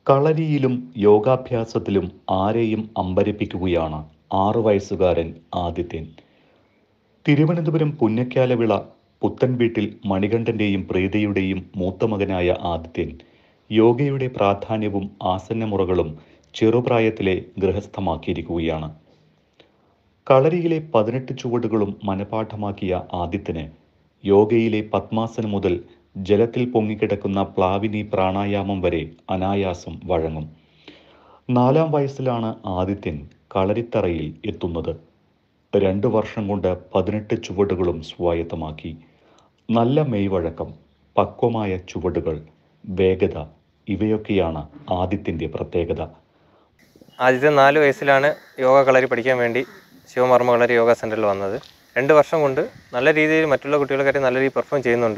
കളരിയിലും യോഗാഭ്യാസത്തിലും ആരെയും അമ്പരപ്പിക്കുകയാണ് ആറു വയസ്സുകാരൻ ആദിത്യൻ തിരുവനന്തപുരം പുന്നക്കാലവിള പുത്തൻ വീട്ടിൽ മണികണ്ഠന്റെയും പ്രീതയുടെയും മൂത്ത മകനായ ആദിത്യൻ യോഗയുടെ പ്രാധാന്യവും ആസന്നമുറകളും ചെറുപ്രായത്തിലെ ഗൃഹസ്ഥമാക്കിയിരിക്കുകയാണ് കളരിയിലെ പതിനെട്ട് ചുവടുകളും മനപാഠമാക്കിയ ആദിത്യന് യോഗയിലെ പത്മാസനം മുതൽ ജലത്തിൽ പൊങ്ങിക്കിടക്കുന്ന പ്ലാവിനി പ്രാണായാമം വരെ അനായാസം വഴങ്ങും നാലാം വയസ്സിലാണ് ആദിത്യൻ കളരിത്തറയിൽ എത്തുന്നത് രണ്ട് വർഷം കൊണ്ട് പതിനെട്ട് ചുവടുകളും സ്വായത്തമാക്കി നല്ല മെയ്വഴക്കം പക്വമായ ചുവടുകൾ വേഗത ഇവയൊക്കെയാണ് ആദിത്യൻ്റെ പ്രത്യേകത ആദ്യത്തെ നാല് വയസ്സിലാണ് യോഗ കളരി പഠിക്കാൻ വേണ്ടി ശിവമർമ്മ കളരി യോഗ സെൻറ്ററിൽ വന്നത് രണ്ട് വർഷം കൊണ്ട് നല്ല രീതിയിൽ മറ്റുള്ള കുട്ടികളെക്കാട്ടി നല്ല രീതിയിൽ പെർഫോം ചെയ്യുന്നുണ്ട്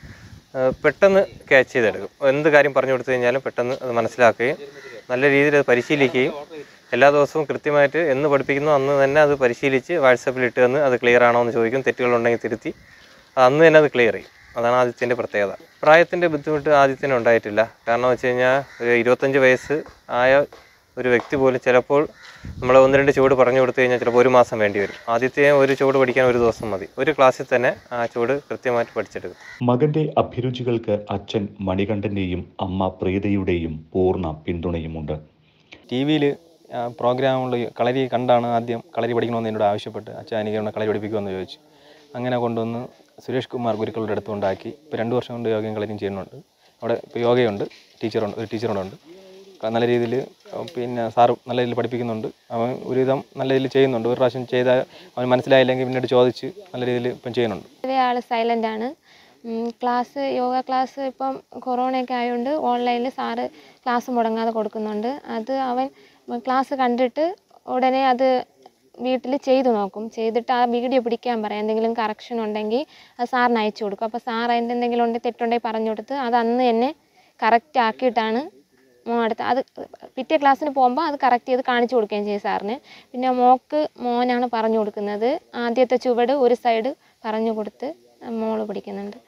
ആ, പെട്ടെന്ന് ക്യാച്ച് ചെയ്തെടുക്കും എന്ത് കാര്യം പറഞ്ഞു കൊടുത്തു കഴിഞ്ഞാലും പെട്ടെന്ന് അത് മനസ്സിലാക്കുകയും നല്ല രീതിയിൽ അത് പരിശീലിക്കുകയും എല്ലാ ദിവസവും കൃത്യമായിട്ട് എന്ന് പഠിപ്പിക്കുന്നു അന്ന് തന്നെ അത് പരിശീലിച്ച് വാട്സപ്പിൽ ഇട്ട് തന്ന് അത് ക്ലിയർ ആണോ എന്ന് ചോദിക്കും തെറ്റുകളുണ്ടെങ്കിൽ തിരുത്തി അത് അന്ന് തന്നെ അത് ക്ലിയർ ചെയ്യും അതാണ് ആദിത്യൻ്റെ പ്രത്യേകത പ്രായത്തിൻ്റെ ബുദ്ധിമുട്ട് ആദിത്യന് ഉണ്ടായിട്ടില്ല കാരണം വെച്ച് കഴിഞ്ഞാൽ ഒരു ഇരുപത്തഞ്ച് വയസ്സ് ആയ ഒരു വ്യക്തി പോലും ചിലപ്പോൾ നമ്മൾ ഒന്ന് രണ്ട് ചുവട് പറഞ്ഞു കൊടുത്തു കഴിഞ്ഞാൽ ചിലപ്പോൾ ഒരു മാസം വേണ്ടി വരും ആദ്യത്തെ ഒരു ചുവട് പഠിക്കാൻ ഒരു ദിവസം മതി ഒരു ക്ലാസ്സിൽ തന്നെ ആ ചുവട് കൃത്യമായിട്ട് പഠിച്ചെടുക്കും മകന്റെ അഭിരുചികൾക്ക് അച്ഛൻ മണികണ്ഠന്റെയും അമ്മ പ്രീതയുടെയും പൂർണ്ണ പിന്തുണയുമുണ്ട് ടി വിയിൽ പ്രോഗ്രാമുകൾ കളരി കണ്ടാണ് ആദ്യം കളരി പഠിക്കണമെന്ന് എന്നോട് ആവശ്യപ്പെട്ട് അച്ഛൻ എനിക്ക് ഒന്ന് കളരി പഠിപ്പിക്കുമെന്ന് ചോദിച്ചു അങ്ങനെ കൊണ്ടുവന്ന് സുരേഷ് കുമാർ ഗുരുക്കളുടെ അടുത്ത് കൊണ്ടാക്കി ഇപ്പോൾ രണ്ട് വർഷം കൊണ്ട് യോഗയും കളരിയും ചെയ്യുന്നുണ്ട് അവിടെ ഇപ്പോൾ യോഗയുണ്ട് ടീച്ചറുണ്ട് ഒരു ടീച്ചറുടെ ഉണ്ട് നല്ല രീതിയിൽ പിന്നെ സാറ് നല്ല രീതിയിൽ പഠിപ്പിക്കുന്നുണ്ട് അവൻ ഒരുവിധം നല്ല രീതിയിൽ ചെയ്യുന്നുണ്ട് ഒരു പ്രാവശ്യം ചെയ്താൽ അവൻ മനസ്സിലായില്ലെങ്കിൽ പിന്നീട് ചോദിച്ച് നല്ല രീതിയിൽ ഇപ്പം ചെയ്യുന്നുണ്ട് പൊതുവെ ആൾ സൈലൻ്റ് ആണ് ഉം, ക്ലാസ് യോഗ ക്ലാസ് ഇപ്പം കൊറോണയൊക്കെ ആയതുകൊണ്ട് ഓൺലൈനിൽ സാറ് ക്ലാസ് മുടങ്ങാതെ കൊടുക്കുന്നുണ്ട് അത് അവൻ ക്ലാസ് കണ്ടിട്ട് ഉടനെ അത് വീട്ടിൽ ചെയ്തു നോക്കും ചെയ്തിട്ട് ആ വീഡിയോ പിടിക്കാൻ പറയും എന്തെങ്കിലും കറക്ഷൻ ഉണ്ടെങ്കിൽ അത് സാറിന് അയച്ചു കൊടുക്കും അപ്പോൾ സാർ അതിൻ്റെ എന്തെങ്കിലും ഉണ്ടെങ്കിൽ തെറ്റുണ്ടെങ്കിൽ പറഞ്ഞു കൊടുത്ത് അത് അന്ന് തന്നെ കറക്റ്റ് ആക്കിയിട്ടാണ് മോൻ അടുത്ത അത് പിറ്റേ ക്ലാസ്സിന് പോകുമ്പോൾ അത് കറക്റ്റ് ചെയ്ത് കാണിച്ചു കൊടുക്കുകയും ചെയ്യും സാറിന് പിന്നെ മോക്ക് മോനാണ് പറഞ്ഞു കൊടുക്കുന്നത് ആദ്യത്തെ ചുവട് ഒരു സൈഡ് പറഞ്ഞു കൊടുത്ത് മോള് പഠിക്കുന്നുണ്ട്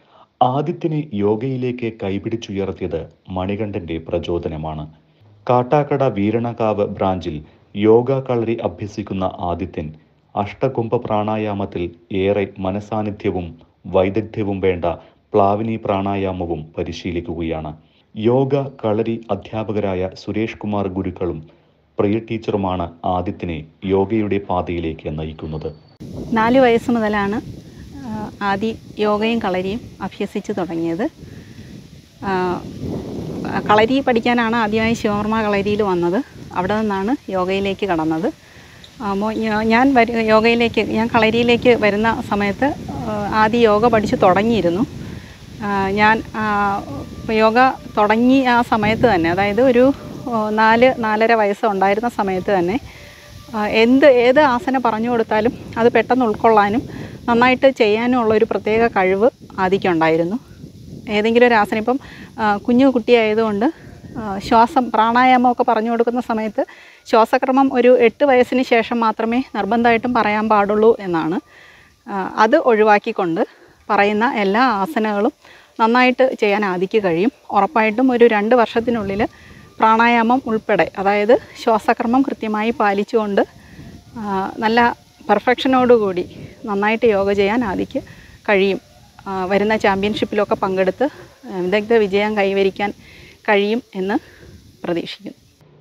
ആദിത്യനെ യോഗയിലേക്ക് കൈപിടിച്ചുയർത്തിയത് മണികണ്ഠന്റെ പ്രചോദനമാണ് കാട്ടാക്കട വീരണകാവ് ബ്രാഞ്ചിൽ യോഗ കളരി അഭ്യസിക്കുന്ന ആദിത്യൻ അഷ്ടകുംഭ പ്രാണായാമത്തിൽ ഏറെ മനസാന്നിധ്യവും വൈദഗ്ധ്യവും വേണ്ട പ്ലാവിനി പ്രാണായാമവും പരിശീലിക്കുകയാണ് യോഗ കളരി അധ്യാപകരായ സുരേഷ് കുമാർ ഗുരുക്കളും പ്രിയ ടീച്ചറുമാണ് ആദിത്യനെ യോഗയുടെ പാതയിലേക്ക് നയിക്കുന്നത് നാല് വയസ്സ് മുതലാണ് ആ, ആദി യോഗയും കളരിയും അഭ്യസിച്ച് തുടങ്ങിയത് ആ, കളരി പഠിക്കാനാണ് ആദ്യമായി ശിവവർമ്മ കളരിയിൽ വന്നത് അവിടെ നിന്നാണ് യോഗയിലേക്ക് കടന്നത് അപ്പോൾ ഞാൻ വരു യോഗയിലേക്ക് ഞാൻ കളരിയിലേക്ക് വരുന്ന സമയത്ത് ആ, ആദ്യ യോഗ പഠിച്ചു തുടങ്ങിയിരുന്നു ആ, ഞാൻ ആ, യോഗ തുടങ്ങി ആ സമയത്ത് തന്നെ അതായത് ഒരു ഓ, നാല് നാലര വയസ്സ് ഉണ്ടായിരുന്ന സമയത്ത് തന്നെ ആ, എന്ത് ഏത് ആസനം പറഞ്ഞു കൊടുത്താലും അത് പെട്ടെന്ന് ഉൾക്കൊള്ളാനും നന്നായിട്ട് ചെയ്യാനും ഉള്ള ഒരു പ്രത്യേക കഴിവ് ആദിക്കുണ്ടായിരുന്നു ഏതെങ്കിലും ഒരു ആസനം ഇപ്പം ആ, കുഞ്ഞു കുട്ടിയായതുകൊണ്ട് ആ, ശ്വാസം പ്രാണായാമമൊക്കെ പറഞ്ഞു കൊടുക്കുന്ന സമയത്ത് ശ്വാസക്രമം ഒരു എട്ട് വയസ്സിന് ശേഷം മാത്രമേ നിർബന്ധമായിട്ടും പറയാൻ പാടുള്ളൂ എന്നാണ് ആ, അത് ഒഴിവാക്കിക്കൊണ്ട് പറയുന്ന എല്ലാ ആസനകളും നന്നായിട്ട് ചെയ്യാൻ ആദിക്ക് കഴിയും ഉറപ്പായിട്ടും ഒരു രണ്ട് വർഷത്തിനുള്ളിൽ പ്രാണായാമം ഉൾപ്പെടെ അതായത് ശ്വാസക്രമം കൃത്യമായി പാലിച്ചുകൊണ്ട് ആ, നല്ല പെർഫെക്ഷനോടുകൂടി നന്നായിട്ട് യോഗ ചെയ്യാൻ ആദിക്ക് കഴിയും ആ, വരുന്ന ചാമ്പ്യൻഷിപ്പിലൊക്കെ പങ്കെടുത്ത് ആ, വിദഗ്ധ വിജയം കൈവരിക്കാൻ കഴിയും എന്ന് പ്രതീക്ഷിക്കുന്നു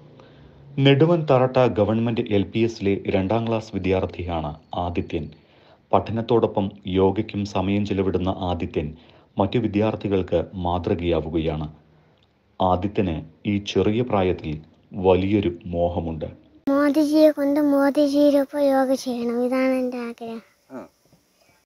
നെടുവൻ തറട്ട ഗവൺമെന്റ് എൽ പി എസിലെ രണ്ടാം ക്ലാസ് വിദ്യാർത്ഥിയാണ് ആദിത്യൻ പഠനത്തോടൊപ്പം യോഗയ്ക്കും സമയം ചെലവിടുന്ന ആദിത്യൻ മറ്റു വിദ്യാർത്ഥികൾക്ക് മാതൃകയാവുകയാണ് ആദിത്യന് ഈ ചെറിയ പ്രായത്തിൽ വലിയൊരു മോഹമുണ്ട് മോദിജിയെ കൊണ്ട് മോദിജിയുടെ ഒപ്പം യോഗ ചെയ്യണം ഇതാണ് എൻ്റെ ആഗ്രഹം